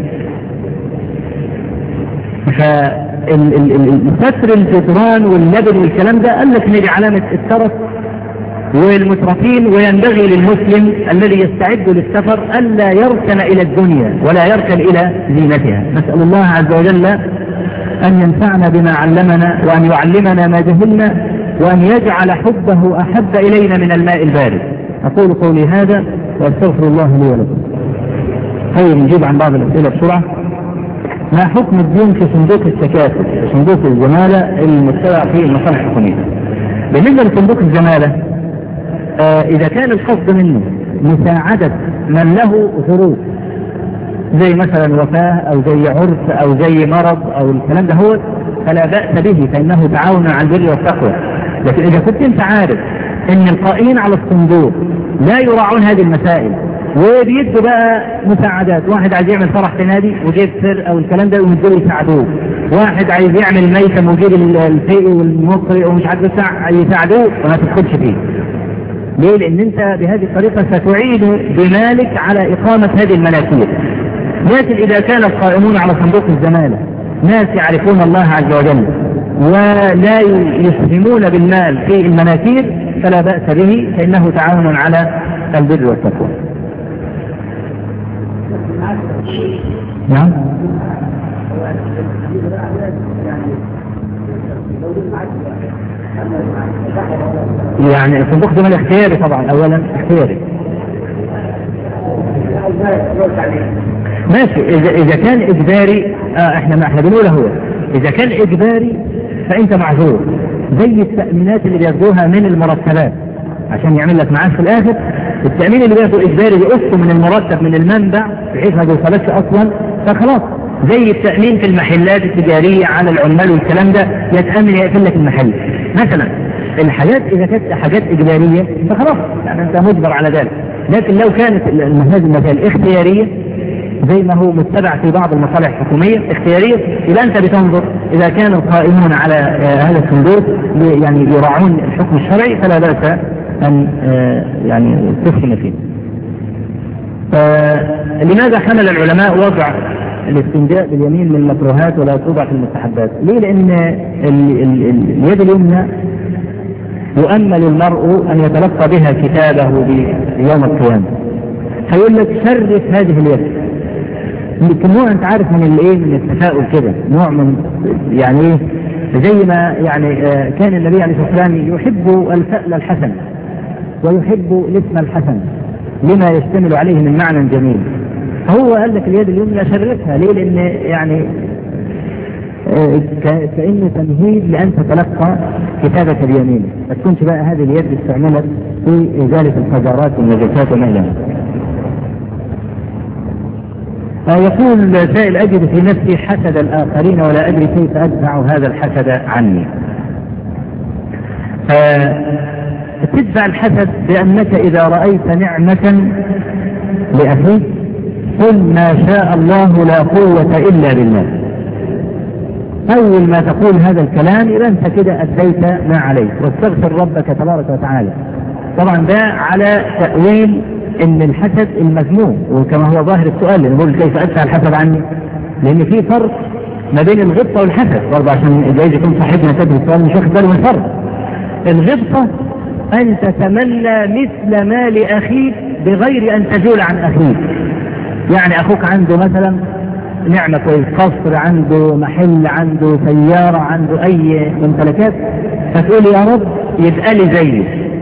فالستر الجدران والنبل والكلام ده قال لك ان دي علامة الترف والمترفين وينبغي للمسلم الذي يستعد للسفر ألا يركن إلى الدنيا ولا يركن إلى زينتها نسأل الله عز وجل أن ينفعنا بما علمنا وأن يعلمنا ما جهلنا وأن يجعل حبه أحب إلينا من الماء البارد أقول قولي هذا وأستغفر الله لي ولكم طيب نجيب عن بعض الأسئلة بسرعة ما حكم الدين في صندوق التكافل صندوق الزمالة المتبع في المصالح الحكومية بالنسبة لصندوق الزمالة آه إذا كان القصد منه مساعدة من له ظروف زي مثلا وفاة أو زي عرس أو زي مرض أو الكلام ده هو فلا بأس به فإنه تعاون على البر والتقوى لكن إذا كنت أنت عارف أن القائمين على الصندوق لا يراعون هذه المسائل وبيدوا بقى مساعدات واحد عايز يعمل فرح في نادي وجيب سر او الكلام ده ويدوا يساعدوه واحد عايز يعمل ميتم ويجيب الفيء والمقرئ ومش عارف يساعدوه وما تدخلش فيه ليه لان انت بهذه الطريقه ستعين بمالك على اقامه هذه المناكير لكن اذا كان القائمون على صندوق الزماله ناس يعرفون الله عز وجل ولا يسهمون بالمال في المناكير فلا بأس به فإنه تعاون على البر والتقوى نعم يعني صندوق زمان اختياري طبعا اولا اختياري ماشي اذا اذا كان اجباري آه احنا ما احنا بنقول هو اذا كان اجباري فانت معذور زي التامينات اللي بياخدوها من المرتبات عشان يعمل لك معاش في الاخر التامين اللي بياخده اجباري بيقصه من المرتب من المنبع بحيث ما بيوصلكش اصلا فخلاص زي التامين في المحلات التجاريه على العمال والكلام ده يتامن يقفل لك المحل مثلا الحاجات اذا كانت حاجات اجباريه فخلاص يعني انت مجبر على ذلك لكن لو كانت هذه المسائل اختياريه زي ما هو متبع في بعض المصالح الحكومية اختيارية إذا أنت بتنظر إذا كان القائمون على هذا الصندوق يعني يراعون الحكم الشرعي فلا بأس أن يعني تسهم فيه لماذا حمل العلماء وضع الاستنجاء باليمين من المكروهات ولا توضع في المستحبات ليه لأن ال ال ال اليد اليمنى يؤمل المرء أن يتلقى بها كتابه يوم القيامة فيقول لك شرف هذه اليد يمكن نوع انت عارف من الايه من التفاؤل كده نوع من يعني ايه زي ما يعني آه كان النبي عليه الصلاه والسلام يحب الفأل الحسن ويحب الاسم الحسن لما يشتمل عليه من معنى جميل فهو قال لك اليد اليمنى شرفها ليه لان يعني آه كأنه تمهيد لأن تتلقى كتابة اليمين ما تكونش بقى هذه اليد استعملت في إزالة القذارات والنجاسات وما إلى يقول سائل أجد في نفسي حسد الآخرين ولا أدري كيف أدفع هذا الحسد عني تدفع الحسد بأنك إذا رأيت نعمة لأخيك قل ما شاء الله لا قوة إلا بالله أول ما تقول هذا الكلام يبقى أنت كده أديت ما عليك واستغفر ربك تبارك وتعالى طبعا ده على تأويل ان الحسد المذموم وكما هو ظاهر السؤال نقول كيف ادفع الحسد عني لان في فرق ما بين الغبطه والحسد برضه عشان جايز يكون صاحبنا تدري السؤال مش واخد باله من الفرق الغبطه ان تتمنى مثل ما لاخيك بغير ان تزول عن اخيك يعني اخوك عنده مثلا نعمة كويس قصر عنده محل عنده سيارة عنده أي ممتلكات فتقول يا رب يبقى لي زيه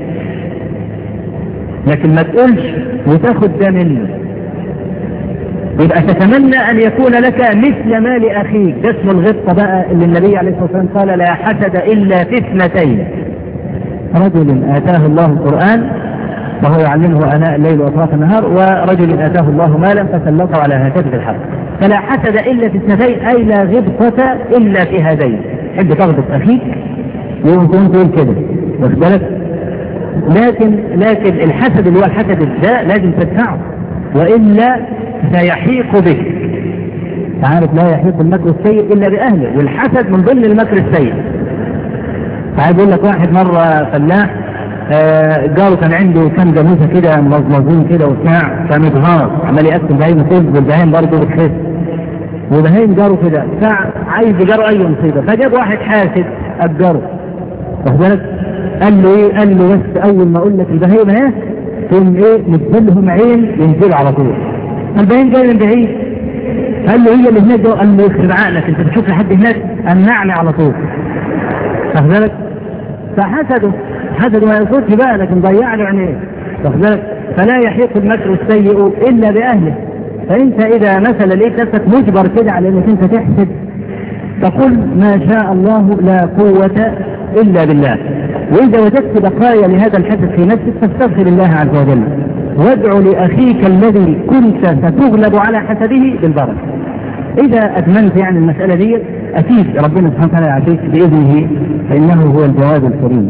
لكن ما تقولش وتاخد ده منه يبقى تتمنى ان يكون لك مثل ما لاخيك ده اسم الغبطه بقى اللي النبي عليه الصلاه والسلام قال لا حسد الا في اثنتين رجل اتاه الله القران وهو يعلمه اناء الليل واطراف النهار ورجل اتاه الله مالا فسلطه على هكذا الحق فلا حسد الا في اثنتين اي لا غبطه الا في هذين حب تغبط اخيك يوم تقول كده واخد بالك لكن لكن الحسد اللي هو الحسد الداء لازم تدفعه والا سيحيق بك عارف لا يحيق المكر السيء الا باهله والحسد من ضمن المكر السيء عايز اقول لك واحد مره فلاح آه جاره كان عنده كام جاموسه كده مظلظين كده وبتاع فمتغار عمال يقسم بهايم كذب والبهايم برضه بتخس وبهايم جاره كده فعايز يجاره اي مصيبه فجاب واحد حاسد اجره واخد بالك قال له ايه قال له بس اول ما اقول لك البهايم اهي تقوم ايه نبذلهم عين ينزلوا على طول البهايم جاي من بعيد قال له هي اللي هناك ده قال له يخرب عقلك انت بتشوف لحد هناك امنعني على طول واخد بالك فحسده حسده ما يقصدش بقى لكن ضيع له عينيه واخد بالك فلا يحيق المكر السيء الا باهله فانت اذا مثلا لقيت نفسك مجبر كده على انك انت تحسد تقول ما شاء الله لا قوة إلا بالله وإذا وجدت بقايا لهذا الحسد في نفسك فاستغفر الله عز وجل وادع لأخيك الذي كنت ستغلب على حسده بالبركة إذا أتممت يعني المسألة دي أكيد ربنا سبحانه وتعالى يعطيك بإذنه فإنه هو الجواد الكريم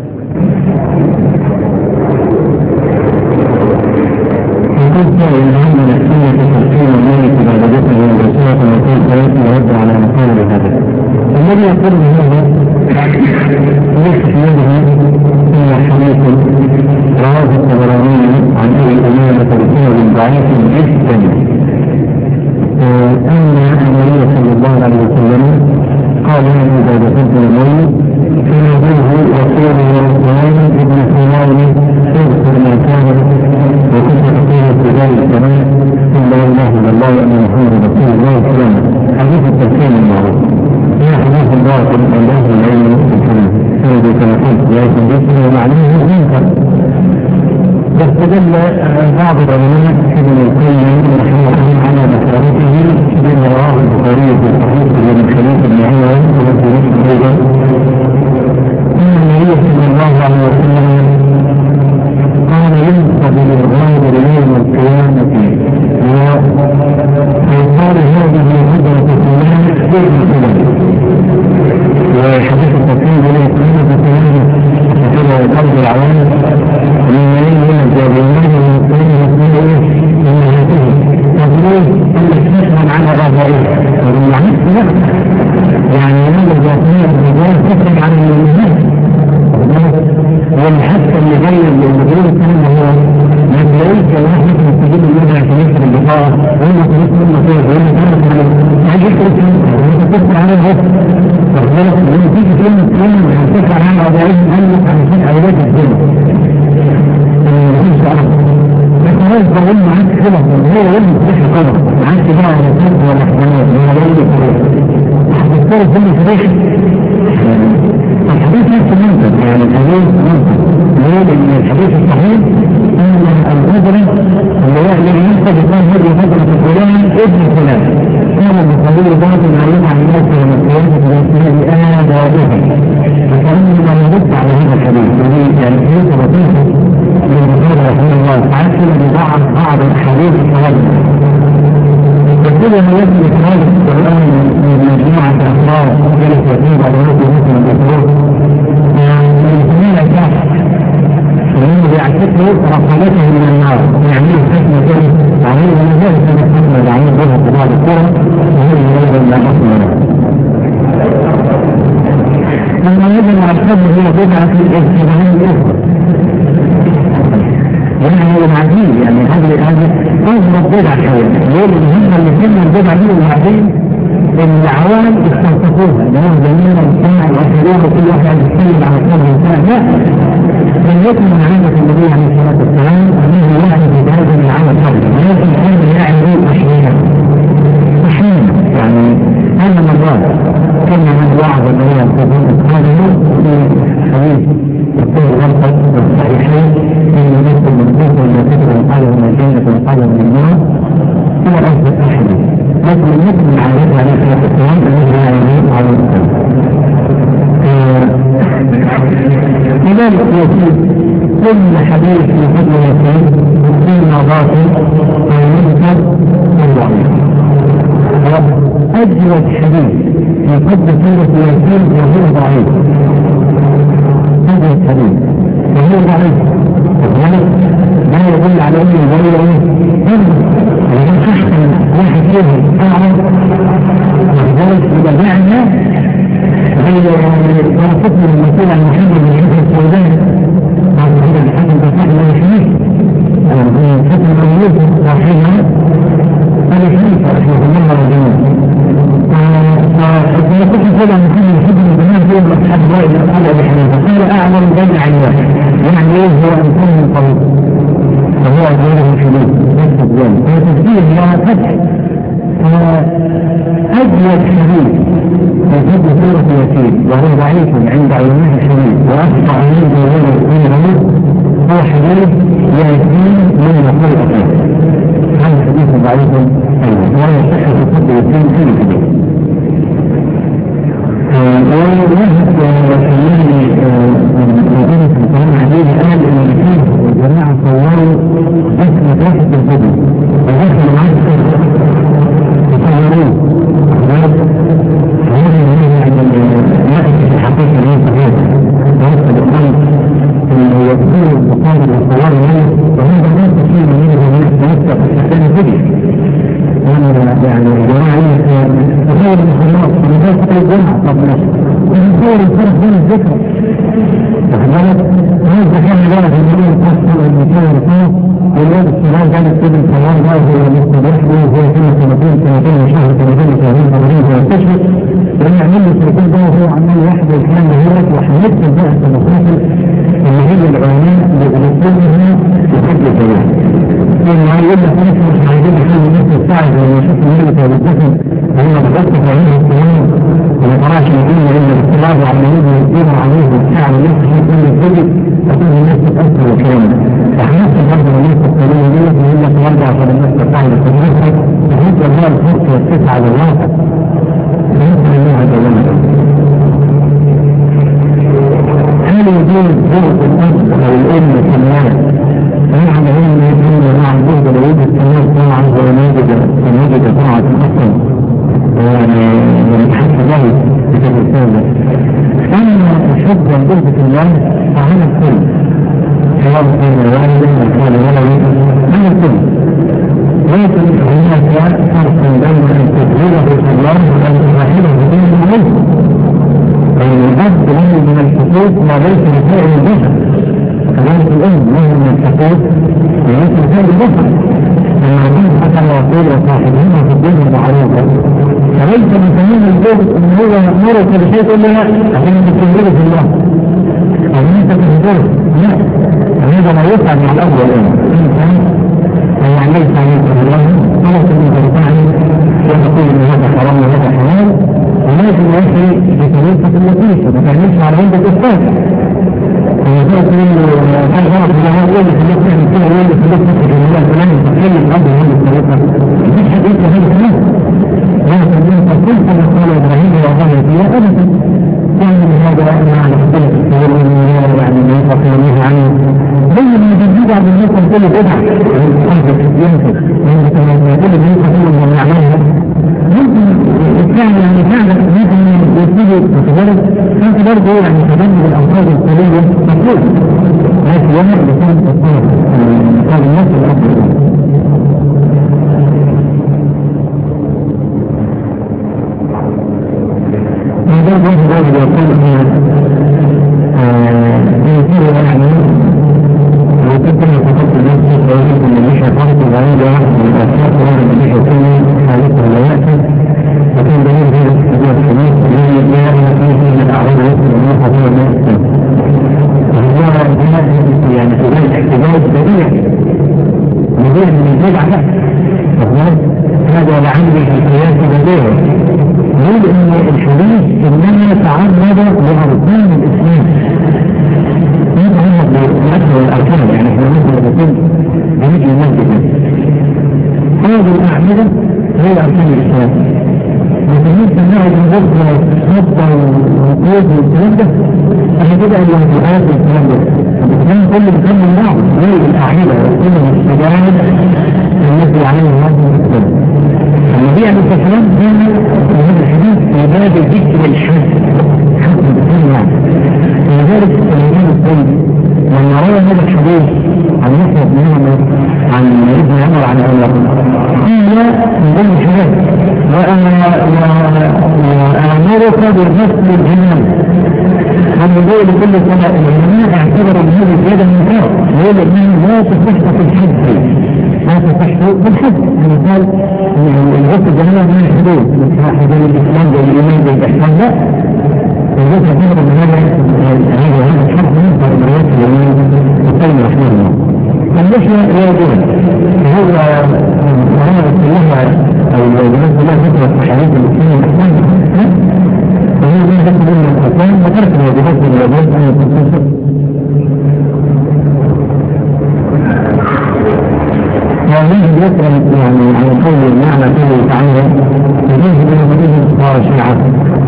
وقد إن هم نفسية تفكير الملك بعبادته ورسوله وكيف سيأتي يرد على مقال هذا. الذي يقول هذا ليس في يده إلا حديث رواه الطبراني عن أبي أمامة بسند ضعيف جدا أن النبي صلى الله عليه وسلم قال له إذا دخلت الميت فناديه رسوله الرحمن ابن حمار اذكر ما كان وكنت تقول في ذلك الزمان ثم لا اله الا الله ان محمد رسول الله سلام حديث التفسير المعروف هي حديث باطل الله العلم الحديث سند كما قلت بآية جدا ومعناه منكر واستدل بعض العلماء ابن القيم رحمه الله على بصارته بما رواه البخاري في صحيح من خليفه بن عمر وفي مسلم ايضا ان النبي صلى الله عليه وسلم قال ينصب للغادر يوم القيامه وقال هذه هجره فلان ابن فلان وحديث التقييم له قيمه فلان فكذا الارض العوام من من الجابرين من كل مسؤول من هذه تقول انك تسمع عن غزائه وبالعكس يعني هذا الجاثمية الرجال تسمع عن المؤمنين والحث اللي جاي للمدير كان هو ما تلاقيش واحد مستجيب منها عشان يكسر البطاقة وهم تريد منه فيه وهم كانت على عايز يكسر وانت تسمع عنه هو فبالك لما تيجي كلمة كلمة هتسمع عنها وضعيف عنك عشان عيادات الدنيا خلاص بقول معاك كده هو يوم مفتاح القمر معاك بقى ولا صوت ولا حضانات ولا غير كده هتختار كل فريق الحديث نفسه منطق يعني الحديث منطق ليه؟ لأن الحديث الصحيح أن الهجرة اللي هو الذي ينطق يكون هجرة هجرة فلان ابن فلان كان بقليل بعض معلوم عن الناس يوم القيامة بأسماء آبائهم فكأننا نرد على هذا الحديث يعني حديث لطيف من الرسول رحمه الله تعالى ببعض بعض الاحاديث الصحابه وكل ما يثبت هذا القران من مجموعه اخبار جلس فيه بعض الناس مثل الدكتور يسميها كافر فإنه بيعتبر رقبته من النار يعني حكمة عليه وما ذلك من الحكمة عليه بها في بعض الكرة وهي أيضا لا أصل له جميع جميع السمع واخرين كل واحد يتكلم على قدر الانسان لا لم يكن من عادة النبي عليه الصلاة والسلام أنه يعرف بهذا العمل فضلا ولكن كان يعرف أحيانا أحيانا يعني هذا مرات كما من وعظ النبي عليه الصلاة والسلام في حديث يقول غلطة والصحيحين أن يمثل من كفر ولا كفر وقال من الجنة وقال من النار هو أفضل أحد لكن لم يكن من عادته عليه الصلاة والسلام أنه لا يموت على الإسلام لذلك يقول كل حديث في فضل ياسين إما باطل أو منكر أو ضعيف أجود حديث في فضل سورة ياسين وهو ضعيف أجود حديث وهو ضعيف وذلك لا يدل على أنه غير علم ولكن أحسن واحد فيهم أعرف ولذلك إذا جعلنا غير ورثتنا المسؤول عن محمد بن عيسى السوداني قال هذا الحكم بصح لا يحميه حكم المولود صاحبها هذا يحميه رحمه الله وجميعا فيصح كذا محمد حكم الزمان في يوم اصحاب الرأي الاصحاب ابي حنيفه قال اعظم بين عن واحد يعني ايه هو انسان من طريق وهو غيره شديد نفس الظلم فتسجيل لا فتح أجود حديث في حد سورة ياسين وهو ضعيف عند علماء الحديث وأخطأ منه غير غيره هو حديث ياسين من يقول أخيه هذا حديث ضعيف أيضا ولا يصح في حد ياسين أي حديث ويذهب ويسميه مدينة القرآن عليه قال إن فيه جماعة صوروا اسم واحد الهدى ودخل معسكر يصورون هذا يعني يأتي في الحقيقة ليس هذا وليس بقول انه يكون المقابل والصور منه وهذا لا تكون منه من يتوسع في استخدام الهدى يعني جماعة تخيل المخلوق من ذلك الجمعة قبل ويصور الفرق بين الذكر فحضرت هذا كان ذلك الذي يقصر المكان الخاص والواد الصلاة كان يكتب الصلاة الله هو المستباح به هو كما سنتين سنتين وشهر سنتين وشهرين ثمانين ويستشفى لأن يعمل له سنتين ده وهو عمال يحضر الكلام ده وحيكتب بقى المصاصل اللي هي العلماء بأسلوبها بشكل سريع. يعني هيقول لك ناس مش عايزين يحلوا نص ساعة زي ما شفنا ملك وبالذكر هو بغطى في عين الصيام وما تراش يقول إن الاختلاف على المريض يقدر عليه بالساعة ونص في كل الفجر تكون الناس تتأثر وكامل. فحنفس برضه الناس الطويلة دي يقول لك برضه عشان الناس تفعل تجربها فهمت الله الفرصة والتسعة للواقع. فهمت الله تعالى. هل وجود جهد الأب أو الأم في الناس معنى ان ان مع الجهد لو يوجد كمان طبعا هو نجد نجد طاعة اصلا يعني يتحس له في الانسان ده اما الحب والجهد في الله فعلى الكل سواء كان والدا او كان ولدا على الكل لكن هناك فرق بين ان تدبيره في الله وان تراحله بين عليه يعني الاب له من الحقوق ما ليس لسائر البشر كذلك الأم له من الحقوق وليس لسائر البشر المعبود حتى الله يقول وصاحبهما في الدنيا معروفة فليس من تمام الزوج ان هو يأمرك بشيء تقول له لا عشان انت تنزله في الله او انت تنزله لا هذا لا يفعل مع الاب والام انسان يعني ليس عليك الله ولا تكون تنفعني وتقول ان هذا حرام وهذا حلال ولكن يا اخي بطريقه لطيفه ما تعملش على عند الاستاذ ويقول منه هل غلط ولا هو يقول لك الناس تعمل كده ويقول لك الناس تخرج من الله فلان تتكلم الاب بهذه الطريقه مفيش حد يقول هذا الكلام لكن انت قلت كما قال ابراهيم وقال فيها ابدا كان من هذا مع الاختلاف الصغير من يعني ما يطلق منه عنه زي ما بيجي بعض الناس تقول بدعه قلبك ينفذ وانت لما يقول الناس تقول من يعملها ممكن يعني يعني فعلا ممكن يبتدي تتجرب فانت برضه يعني تجنب الامراض القليله مطلوب لكن يوم بكون الطرف قال الناس الافضل هذا الواحد الذي يقول يقول يعني لو كنت فقدت نفسي فوجدت ان مش فرق بعيدة من الافكار وهذا مش يكون حالته لا يأتي وكان دليل هذا الحديث الحديث الذي ليه؟ يقول ان الحديث انما تعرض لاركان الاسلام يتعرض لمثل الاركان يعني احنا مثلا بنقول بنيجي المسجد هذه الاعمده هي اركان الاسلام وبالنسبه لها الوظيفه والخطه والوقود والكلام ده احنا كده الواجبات والكلام ده الاسلام كله بيكمل بعض هي الاعمده والسنه والسجائر التي عليها الله والسلام النبي عليه الصلاه والسلام قال في هذا الحديث في باب ذكر الحج حج الدنيا ولذلك الامام السيد لما روى هذا الحديث عن يحيى بن عمر عن ابن عمر عن عمر قال من ضمن الحاجات وامرك بالغسل الجنان من يقول لكل سنه العلماء اعتبروا ان هذه زياده من كار يقول انه لا تصح في الحج لا تصح في الحج يعني قال الغسل الجنان من الحدود حدود الاسلام زي الايمان زي الاحسان لا الغسل الجنان من هذا هذا هذا الحق من روايات اليمين القيم رحمه الله اللحية واجبة هو وهذا كلها او بالنسبه لها فتره حديث الاسلام الاحسان وهي من ذكر من الاركان وترك الواجبات من الواجبات ان يكون وهذه ذكر يعني عن قول المعنى قوله تعالى يجوز بين بديه خاشعة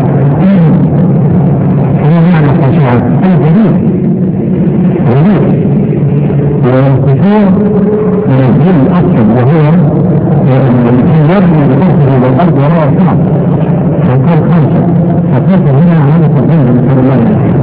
هو معنى خاشعة أي جديد جديد والانكسار من الجيل الأسود وهو الذي يبني بظهره إلى الأرض وراء صعب فقال خمسة فقلت هنا علامة الجنة نسأل الله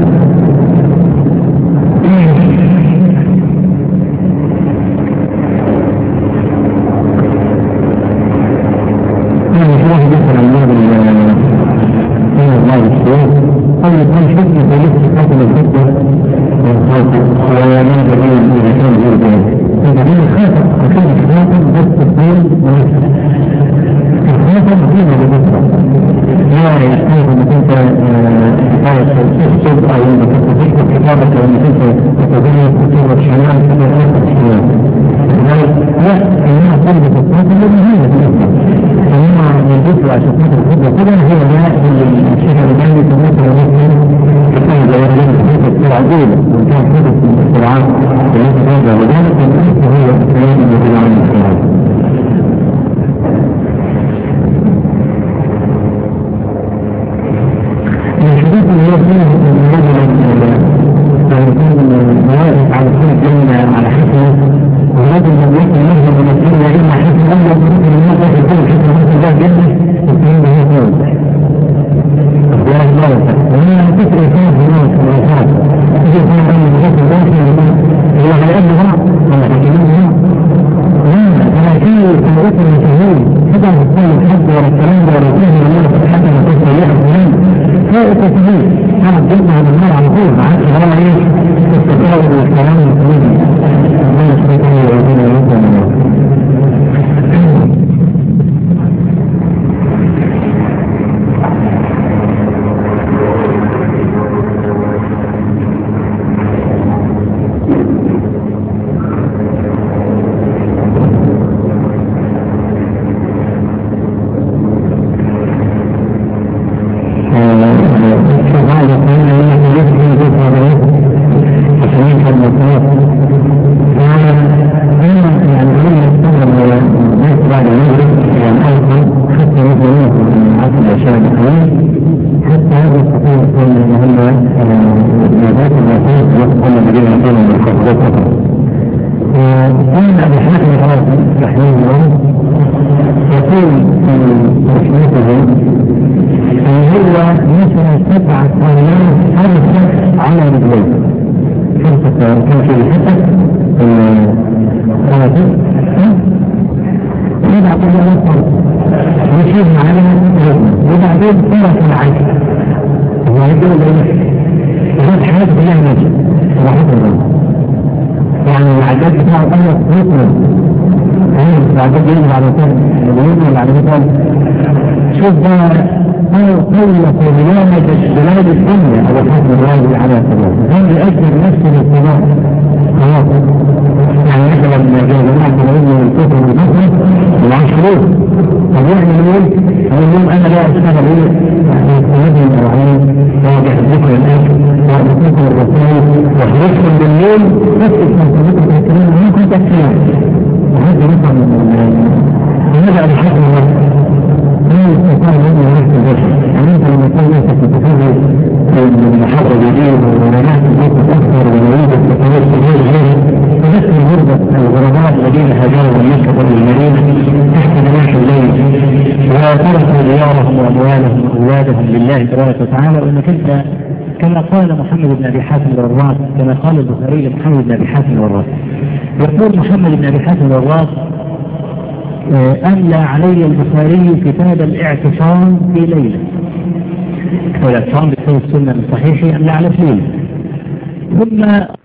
شوف بقى قولة برنامج بلاد الدنيا أبو حسن الراجل على الصلاة كان يأجل نفسه للصلاة خلاص يعني مثلا جاء جماعة العلم والكفر والكفر ومعاه فلوس طب يعمل ايه؟ يقول لهم انا لا اشتغل ايه؟ يعني سيدي الأوعين وجهزكم الاكل وأعطيكم الرسائل وحرصكم بالليل بس تنتظركم في الكلام منكم تكفيان وهذا مثلا هذا الحق الله لا يستطيع ان يعرف البشر يعني انت لما تكون نفسك تتفرج في المحاضره الجديد ونجحت في تتاثر ونريد التطور في غير غيره تذكر غربه الغرباء الذين هاجروا من مكه الى المدينه تحت جناح الليل وتركوا ديارهم واموالهم واولادهم لله تبارك وتعالى وانك انت كما قال محمد بن ابي حاتم الوراق كما قال البخاري لمحمد بن ابي حاتم الوراق يقول محمد بن ابي حاتم الوراق أملى علي البخاري كتاب الاعتصام في ليلة والاعتصام بكتاب السنة الصحيح أملى على في ليلة ثم